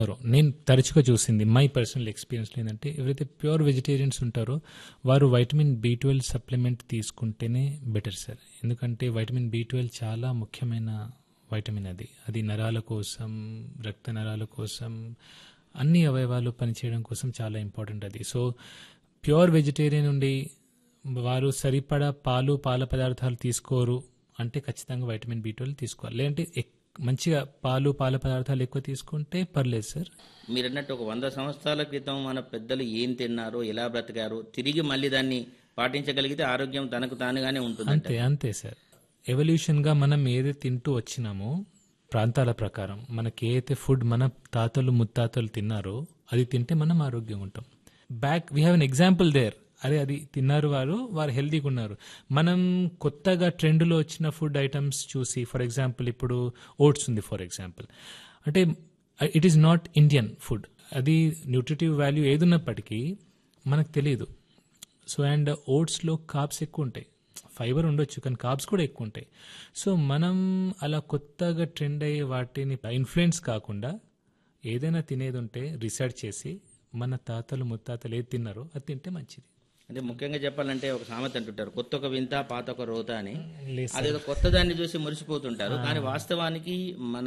నేను తరచుగా చూసింది మై పర్సనల్ ఎక్స్పీరియన్స్ ఏంటంటే ఎవరైతే ప్యూర్ వెజిటేరియన్స్ ఉంటారో వారు వైటమిన్ బి ట్వెల్వ్ సప్లిమెంట్ తీసుకుంటేనే బెటర్ సార్ ఎందుకంటే వైటమిన్ బి ట్వెల్వ్ చాలా ముఖ్యమైన వైటమిన్ అది అది నరాల కోసం రక్త నరాల కోసం అన్ని అవయవాలు పనిచేయడం కోసం చాలా ఇంపార్టెంట్ అది సో ప్యూర్ వెజిటేరియన్ ఉండి వారు సరిపడా పాలు పాల పదార్థాలు తీసుకోరు అంటే ఖచ్చితంగా వైటమిన్ బి ట్వెల్వ్ తీసుకోవాలి లేదంటే ఎక్- మంచిగా పాలు పాల పదార్థాలు ఎక్కువ తీసుకుంటే పర్లేదు సార్ మీరు అన్నట్టు ఒక వంద సంవత్సరాల క్రితం మన పెద్దలు ఏం తిన్నారో ఎలా బ్రతికారో తిరిగి మళ్ళీ దాన్ని పాటించగలిగితే ఆరోగ్యం తనకు తానుగానే ఉంటుంది అంతే అంతే సార్ ఎవల్యూషన్ గా మనం ఏది తింటూ వచ్చినామో ప్రాంతాల ప్రకారం మనకి ఏదైతే ఫుడ్ మన తాతలు ముత్తాతలు తిన్నారో అది తింటే మనం ఆరోగ్యంగా ఉంటాం back we have an example there అరే అది తిన్నారు వారు వారు హెల్తీగా ఉన్నారు మనం కొత్తగా ట్రెండ్లో వచ్చిన ఫుడ్ ఐటమ్స్ చూసి ఫర్ ఎగ్జాంపుల్ ఇప్పుడు ఓట్స్ ఉంది ఫర్ ఎగ్జాంపుల్ అంటే it is not Indian food అది న్యూట్రిటివ్ వాల్యూ ఏదున్నప్పటికీ మనకు తెలియదు సో అండ్ ఓట్స్లో కార్బ్స్ ఎక్కువ ఉంటాయి ఫైబర్ ఉండొచ్చు కానీ కార్బ్స్ కూడా ఎక్కువ ఉంటాయి సో మనం అలా కొత్తగా ట్రెండ్ అయ్యే వాటిని ఇన్ఫ్లుయెన్స్ కాకుండా ఏదైనా తినేది ఉంటే రీసెర్చ్ చేసి మన తాతలు ముత్తాతలు ఏది తిన్నారో అది తింటే మంచిది అంటే ముఖ్యంగా చెప్పాలంటే ఒక సామెత అంటుంటారు కొత్త ఒక వింత పాత ఒక రోత అని లేదు అదేదో కొత్త దాన్ని చూసి మురిసిపోతుంటారు కానీ వాస్తవానికి మన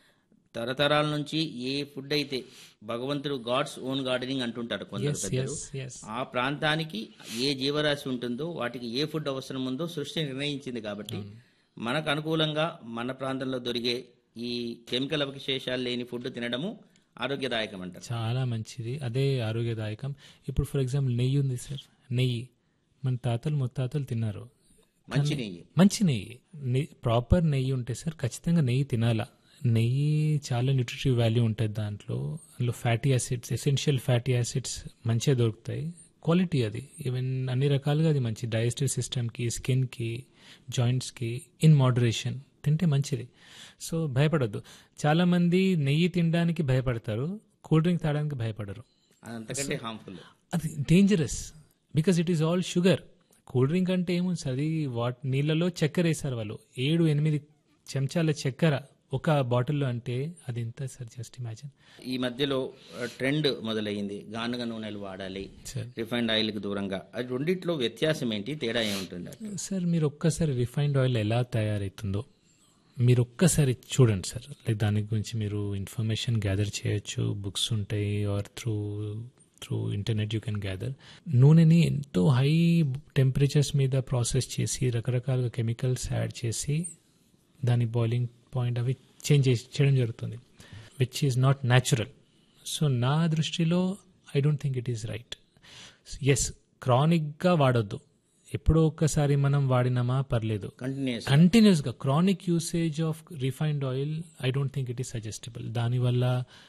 తరతరాల నుంచి ఏ ఫుడ్ అయితే భగవంతుడు గాడ్స్ ఓన్ గార్డెనింగ్ అంటుంటారు కొందరు పెద్దలు ఎస్ ఎస్ ఆ ప్రాంతానికి ఏ జీవరాశి ఉంటుందో వాటికి ఏ ఫుడ్ అవసరం ఉందో సృష్టి నిర్ణయించింది కాబట్టి మనకు అనుకూలంగా మన ప్రాంతంలో దొరికే ఈ కెమికల్ అవశేషాలు లేని ఫుడ్ తినడము ఆరోగ్యదాయకం అంటారు చాలా మంచిది అదే ఆరోగ్యదాయకం ఇప్పుడు ఫర్ ఎగ్జాంపుల్ నెయ్యి ఉంది సార్ నెయ్యి మన తాతలు ముత్తాతలు తిన్నారు మంచి నెయ్యి మంచి నెయ్యి ప్రాపర్ నెయ్యి ఉంటే సార్ ఖచ్చితంగా నెయ్యి తినాలా నెయ్యి చాలా న్యూట్రిటివ్ వాల్యూ ఉంటుంది దాంట్లో అందులో fatty acids essential fatty acids మంచిగా దొరుకుతాయి క్వాలిటీ అది ఈవెన్ అన్ని రకాలుగా అది మంచి డైజెస్టివ్ సిస్టమ్కి స్కిన్కి జాయింట్స్కి ఇన్ మోడరేషన్ తింటే మంచిది సో భయపడద్దు చాలా మంది నెయ్యి తినడానికి భయపడతారు కూల్ డ్రింక్ తాగడానికి భయపడరు అంతకంటే హార్మ్ఫుల్ అది dangerous because it is all sugar cool drink అంటే ఏముంది సార్ అది వాట్ నీళ్ళలో చక్కెర వేశారు వాళ్ళు ఏడు ఎనిమిది చెంచాల చక్కెర ఒక బాటిల్లో అంటే అది ఎంత సార్ జస్ట్ ఇమాజిన్ ఈ మధ్యలో ట్రెండ్ మొదలైంది గానుగ నూనెలు వాడాలి సార్ రిఫైండ్ ఆయిల్కి దూరంగా అది రెండిట్లో వ్యత్యాసం ఏంటి తేడా ఏముంటుంది సార్ మీరు ఒక్కసారి రిఫైన్డ్ ఆయిల్ ఎలా తయారవుతుందో మీరు ఒక్కసారి చూడండి సార్ లైక్ దాని గురించి మీరు ఇన్ఫర్మేషన్ గ్యాదర్ చేయొచ్చు బుక్స్ ఉంటాయి or through through internet you can gather నూనెని ఎంతో హై టెంపరేచర్స్ మీద ప్రాసెస్ చేసి రకరకాలుగా కెమికల్స్ యాడ్ చేసి దాని బాయిలింగ్ పాయింట్ అవి చేంజ్ చేసి చేయడం జరుగుతుంది which is not natural so నా దృష్టిలో I don't think it is right as క్రానిక్గా వాడొద్దు ఎప్పుడో ఒక్కసారి మనం వాడినామా పర్లేదు కంటిన్యూస్ కంటిన్యూస్ గా chronic usage of refined oil I don't think it is suggestable దానివల్ల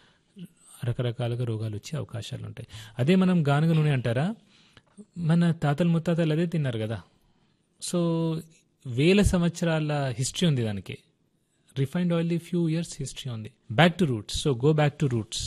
రకరకాలుగా రోగాలు వచ్చే అవకాశాలు ఉంటాయి అదే మనం గానుగ నూనె అంటారా మన తాతలు ముత్తాతలు అదే తిన్నారు కదా సో వేల సంవత్సరాల హిస్టరీ ఉంది దానికి refined oil few years history ఉంది back to roots so go back to roots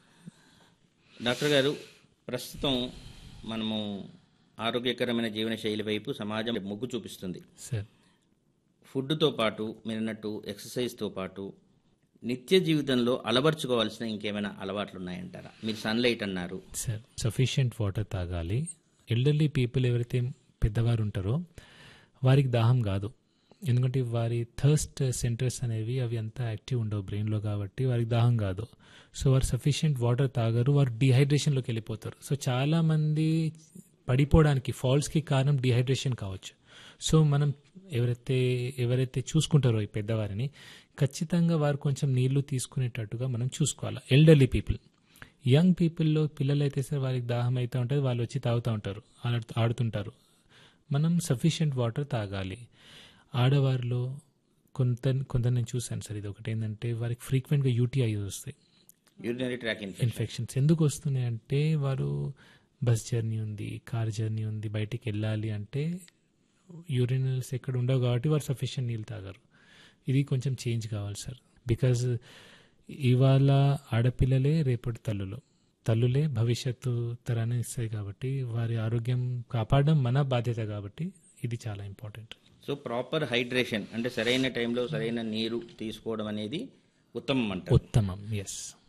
doctor గారు ప్రస్తుతం మనము ఆరోగ్యకరమైన జీవన శైలి వైపు సమాజం మొగ్గు చూపిస్తుంది సార్ ఫుడ్తో పాటు మీరు అన్నట్టు ఎక్సర్సైజ్తో పాటు నిత్య జీవితంలో అలవర్చుకోవాల్సిన ఇంకేమైనా అలవాట్లు ఉన్నాయంటారా మీరు సన్లైట్ అన్నారు సార్ సఫిషియంట్ వాటర్ తాగాలి ఎల్డర్లీ పీపుల్ ఎవరైతే పెద్దవారు ఉంటారో వారికి దాహం కాదు ఎందుకంటే వారి థర్స్ట్ సెంటర్స్ అనేవి అవి అంతా యాక్టివ్ ఉండవు బ్రెయిన్లో కాబట్టి వారికి దాహం కాదు సో వారు సఫిషియంట్ వాటర్ తాగరు వారు డిహైడ్రేషన్లోకి వెళ్ళిపోతారు సో చాలా మంది పడిపోవడానికి ఫాల్స్కి కారణం డిహైడ్రేషన్ కావచ్చు సో మనం ఎవరైతే ఎవరైతే చూసుకుంటారో ఈ పెద్దవారిని ఖచ్చితంగా వారు కొంచెం నీళ్లు తీసుకునేటట్టుగా మనం చూసుకోవాలి ఎల్డర్లీ పీపుల్ యంగ్ పీపుల్లో పిల్లలు అయితే సార్ వారికి దాహం అవుతూ ఉంటుంది వాళ్ళు వచ్చి తాగుతూ ఉంటారు ఆడు- ఆడుతుంటారు మనం సఫిషియంట్ వాటర్ తాగాలి ఆడవారిలో కొంత కొంత నేను చూశాను సార్ ఇది ఒకటి ఏంటంటే వారికి ఫ్రీక్వెంట్గా యూటీఐ వస్తాయి యూరినరీ ట్రాక్ ఇన్ఫెక్షన్ ఇన్ఫెక్షన్స్ ఎందుకు వస్తున్నాయి అంటే వారు బస్ జర్నీ ఉంది కార్ జర్నీ ఉంది బయటికి వెళ్ళాలి అంటే యూరినల్స్ ఎక్కడ ఉండవు కాబట్టి వారు సఫిషియంట్ నీళ్ళు తాగరు ఇది కొంచెం చేంజ్ కావాలి సార్ బికాజ్ ఇవాళ ఆడపిల్లలే రేపటి తల్లులు తల్లులే భవిష్యత్తు తరాన్ని ఇస్తాయి కాబట్టి వారి ఆరోగ్యం కాపాడడం మన బాధ్యత కాబట్టి ఇది చాలా ఇంపార్టెంట్ సో ప్రాపర్ హైడ్రేషన్ అంటే సరైన టైంలో సరైన నీరు తీసుకోవడం అనేది ఉత్తమం అంటారు ఉత్తమం ఎస్